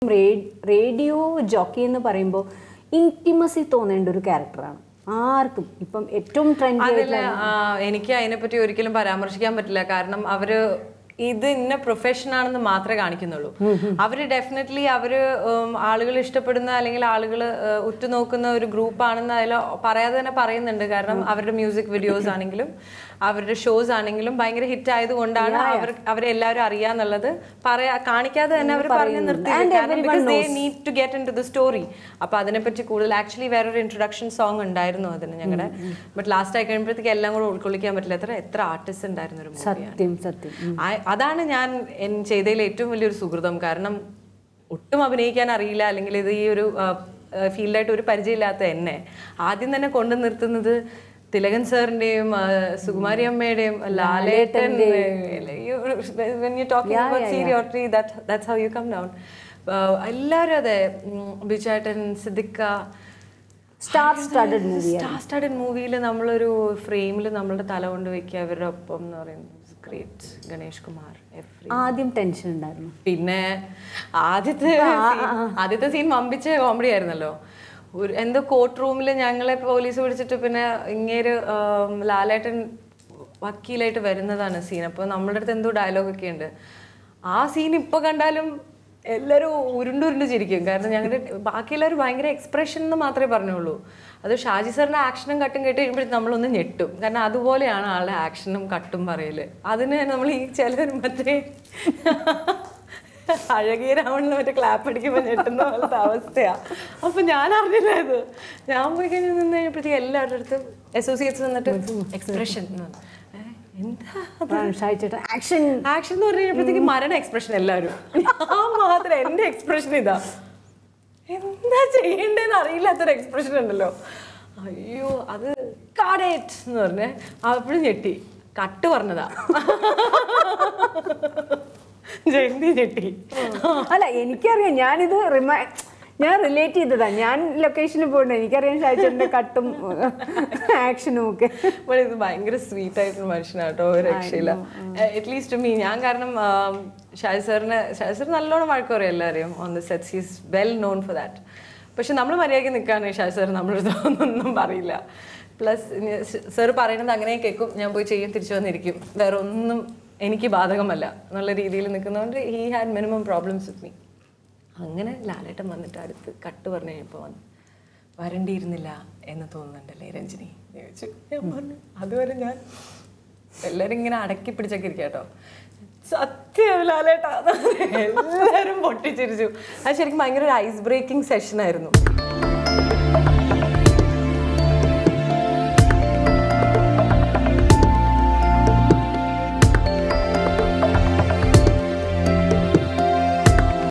radio jockey എന്ന് പറയുമ്പോൾ intimacy തോന്നേണ്ട ഒരു ക്യാരക്ടറാണ് ആർക്കും ഇപ്പം ഏറ്റവും ട്രെൻഡ് അതില് ആ, എനിക്ക് അതിനെപ്പറ്റി ഒരിക്കലും പരാമർശിക്കാൻ പറ്റില്ല കാരണം അവര് ഇത് ഇന്ന പ്രൊഫഷൻ ആണെന്ന് മാത്രമേ കാണിക്കുന്നുള്ളൂ അവര് ഡെഫിനറ്റ്ലി അവര് ആളുകൾ ഇഷ്ടപ്പെടുന്ന അല്ലെങ്കിൽ ആളുകൾ ഉറ്റുനോക്കുന്ന ഒരു ഗ്രൂപ്പ് ആണെന്ന് അതിൽ പറയാതെ തന്നെ പറയുന്നുണ്ട് കാരണം അവരുടെ മ്യൂസിക് വീഡിയോസ് ആണെങ്കിലും അവരുടെ ഷോസ് ആണെങ്കിലും ഭയങ്കര ഹിറ്റ് ആയതുകൊണ്ടാണ് അവർ അവരെ എല്ലാവരും അറിയാന്നുള്ളത് പറയാ കാണിക്കാതെ തന്നെ അവർ പറഞ്ഞു നിർത്തി need to get into the story അപ്പൊ അതിനെപ്പറ്റി കൂടുതൽ ആക്ച്വലി വേറൊരു ഇൻട്രൊഡക്ഷൻ സോങ് ഉണ്ടായിരുന്നു അതിന് ഞങ്ങളുടെ ബട്ട് ലാസ്റ്റ് ആയി കഴിയുമ്പോഴത്തേക്ക് എല്ലാം കൂടെ ഉൾക്കൊള്ളിക്കാൻ പറ്റില്ല എത്ര എത്ര ആർട്ടിസ്റ്റ് ഉണ്ടായിരുന്ന ഒരു മൂവിയാണ് സത്യം സത്യം അതാണ് ഞാൻ എൻ- ചെയ്തതിൽ ഏറ്റവും വലിയൊരു സുഹൃതം കാരണം ഒട്ടും അഭിനയിക്കാൻ അറിയില്ല അല്ലെങ്കിൽ ഇത് ഈ ഒരു ഫീൽഡായിട്ട് ഒരു പരിചയമില്ലാത്ത എന്നെ ആദ്യം തന്നെ കൊണ്ടു നിർത്തുന്നത് തിലകൻ സാറിന്റെയും ആ, സുകുമാരി അമ്മയുടെയും Lalettan seniority that's how you come down എല്ലാവരും അതെ ഉം, ബിജുചേട്ടൻ Siddique star started movie star started മൂവിയിൽ നമ്മളൊരു ഫ്രെയിമിൽ നമ്മളുടെ തല കൊണ്ട് വെക്കുക അവരുടെ ഒപ്പം എന്ന് പറയുന്നത് ഗ്രേറ്റ് ഗണേഷ് കുമാർ എഫ്രി ആദ്യം ടെൻഷൻ ഉണ്ടായിരുന്നു പിന്നെ ആദ്യത്തെ scene- ആദ്യത്തെ സീൻ വമ്പിച്ച കോമഡി ആയിരുന്നല്ലോ ഒരു എന്തോ കോർട്ട് റൂമിൽ ഞങ്ങളെ പോലീസ് പിടിച്ചിട്ട് പിന്നെ ഇങ്ങേര് ആം, ലാലേട്ടൻ വക്കീലായിട്ട് വരുന്നതാണ് സീൻ അപ്പോൾ നമ്മളുടെ അടുത്ത് എന്തോ ഡയലോഗ് ഒക്കെ ഉണ്ട് ആ സീൻ ഇപ്പോൾ കണ്ടാലും എല്ലാവരും ഉരുണ്ടുരുണ്ട് ചിരിക്കും കാരണം ഞങ്ങളുടെ ബാക്കി എല്ലാവരും ഭയങ്കര എക്സ്പ്രഷൻ എന്ന് മാത്രമേ പറഞ്ഞുള്ളൂ അത് ഷാജി സാറിന്റെ ആക്ഷനും കട്ടും കേട്ട് കഴിയുമ്പോഴത്തേക്കും നമ്മളൊന്ന് ഞെട്ടും കാരണം അതുപോലെയാണ് ആളുടെ ആക്ഷനും കട്ടും പറയല് അതിന് നമ്മൾ ഈ ചില മറ്റേ അഴകിയ രാവണിന് മറ്റേ ക്ലാപ്പ് അടിക്കുമ്പോൾ ഞെട്ടുന്ന പോലത്തെ അവസ്ഥയാ അപ്പൊ ഞാൻ അറിഞ്ഞില്ല ഇത് ഞാൻ പോയി കഴിഞ്ഞ് നിന്ന് കഴിഞ്ഞപ്പോഴത്തേക്ക് എല്ലാവരുടെ അടുത്തും അസോസിയേറ്റ്സ് വന്നിട്ട് എക്സ്പ്രഷൻ എന്താ ഷായിച്ചേട്ടൻ ആക്ഷൻ ആക്ഷൻ എന്ന് പറഞ്ഞു കഴിഞ്ഞപ്പോഴത്തേക്ക് മരണ എക്സ്പ്രഷൻ എല്ലാവരും ഞാൻ മാത്രം എന്റെ എക്സ്പ്രഷൻ ഇതാ എന്താ ചെയ്യേണ്ടതെന്ന് അറിയില്ലാത്തൊരു എക്സ്പ്രഷൻ ഉണ്ടല്ലോ അയ്യോ അത് കാടേറ്റ് എന്ന് പറഞ്ഞേ അപ്പോഴും ഞെട്ടി കട്ട് പറഞ്ഞതാ ജയന്തി ഞെട്ടി അല്ല എനിക്കറിയാം ഞാനിത് റിമൈ ഞാൻ റിലേറ്റ് ചെയ്തതാ ഞാൻ ലൊക്കേഷനിൽ പോകണ്ട എനിക്കറിയാം ഷായിച്ചേട്ടൻ്റെ കട്ടും ആക്ഷനും ഒക്കെ അപ്പോൾ ഇത് ഭയങ്കര സ്വീറ്റ് ആയിട്ടുള്ള മനുഷ്യനാട്ടോ ഒരു രക്ഷയില്ല അറ്റ്ലീസ്റ്റ് മീ ഞാൻ കാരണം ആം, ഷാജി സാറിന് ഷാജി സാർ നല്ലോണം വഴക്ക് പറയും എല്ലാവരെയും on the sets he's well known for that പക്ഷെ നമ്മൾ മര്യാദയ്ക്ക് നിൽക്കുകയാണ് ഷാജി സാർ നമ്മളടുത്ത് ഒന്നും പറയില്ല പ്ലസ് സാർ പറയുന്നത് അങ്ങനെ കേൾക്കും ഞാൻ പോയി ചെയ്യും തിരിച്ചു വന്നിരിക്കും വേറെ ഒന്നും എനിക്ക് ബാധകമല്ല എന്നുള്ള രീതിയിൽ നിൽക്കുന്നതുകൊണ്ട് he had minimum problems with me അങ്ങനെ ലാലേട്ടൻ വന്നിട്ട് അടുത്ത് കട്ട് പറഞ്ഞു കഴിഞ്ഞപ്പോൾ വന്നു വരണ്ടിയിരുന്നില്ല എന്ന് തോന്നുന്നുണ്ടല്ലേ രഞ്ജിനി എന്ന് ചോദിച്ചു ഞാൻ പറഞ്ഞു അതുവരെ ഞാൻ എല്ലാരും ഇങ്ങനെ അടക്കി പിടിച്ചൊക്കെ ഇരിക്കുക കേട്ടോ സത്യം ലാലേട്ടാ എല്ലാവരും പൊട്ടിച്ചിരിച്ചു അത് ശരിക്കും ഭയങ്കര ഒരു ഐസ് ബ്രേക്കിംഗ് സെഷൻ ആയിരുന്നു